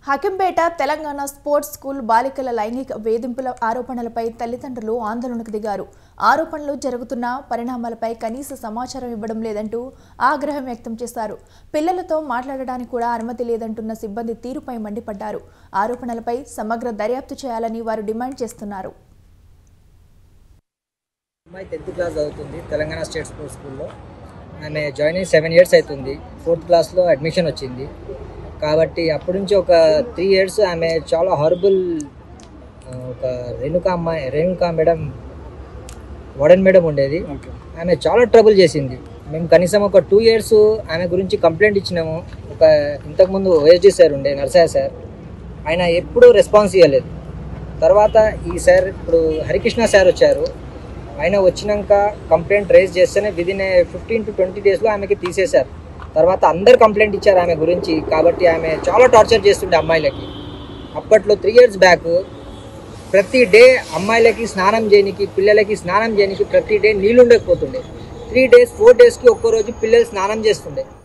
Hakimpet Telangana sports school బాలికల లైంగిక వేధింపుల ఆరోపణలపై తల్లిదండ్రులు ఆందోళనకు దిగారు ఆరోపణలు జరుగుతున్న పరిణామాలపై కనీస సమాచారం ఇవ్వడం లేదంటూ ఆగ్రహం వ్యక్తం చేశారు పిల్లలతో మాట్లాడడానికి కూడా అనుమతి లేదంటున్న సిబ్బంది తీరుపై మండిపడ్డారు ఆరోపణలపై సమగ్ర దర్యాప్తు చేయాలని వారు డిమాండ్ చేస్తున్నారు అమ్మాయి టెన్త్ క్లాస్ చదువుతుంది తెలంగాణ స్టేట్ స్పోర్ట్స్ స్కూల్లో ఆమె జాయిన్ అయ్యి సెవెన్ ఇయర్స్ అవుతుంది ఫోర్త్ క్లాస్లో అడ్మిషన్ వచ్చింది కాబట్టి అప్పటి నుంచి ఒక త్రీ ఇయర్స్ ఆమె చాలా హారబుల్ ఒక రేణుకా అమ్మాయి రేణుకా మేడం వార్డెన్ మేడం ఉండేది ఆమె చాలా ట్రబుల్ చేసింది మేము కనీసం ఒక టూ ఇయర్స్ ఆమె గురించి కంప్లైంట్ ఇచ్చినాము ఒక ఇంతకుముందు ఓఎస్డి సార్ ఉండే నర్సయ్య సార్ ఆయన ఎప్పుడూ రెస్పాన్స్ ఇవ్వలేదు తర్వాత ఈ సార్ ఇప్పుడు హరికృష్ణ సార్ వచ్చారు ఆయన వచ్చినాక కంప్లైంట్ రేజ్ చేస్తేనే విదిన్ ఫిఫ్టీన్ టు ట్వంటీ డేస్లో ఆమెకి తీసేశారు తర్వాత అందరు కంప్లైంట్ ఇచ్చారు ఆమె గురించి కాబట్టి ఆమె చాలా టార్చర్ చేస్తుండే అమ్మాయిలకి అప్పట్లో త్రీ ఇయర్స్ బ్యాక్ ప్రతి డే అమ్మాయిలకి స్నానం చేయనికి పిల్లలకి స్నానం చేయనికి ప్రతి డే నీళ్ళు ఉండకపోతుండే త్రీ డేస్ ఫోర్ డేస్కి ఒక్కో రోజు పిల్లలు స్నానం చేస్తుండే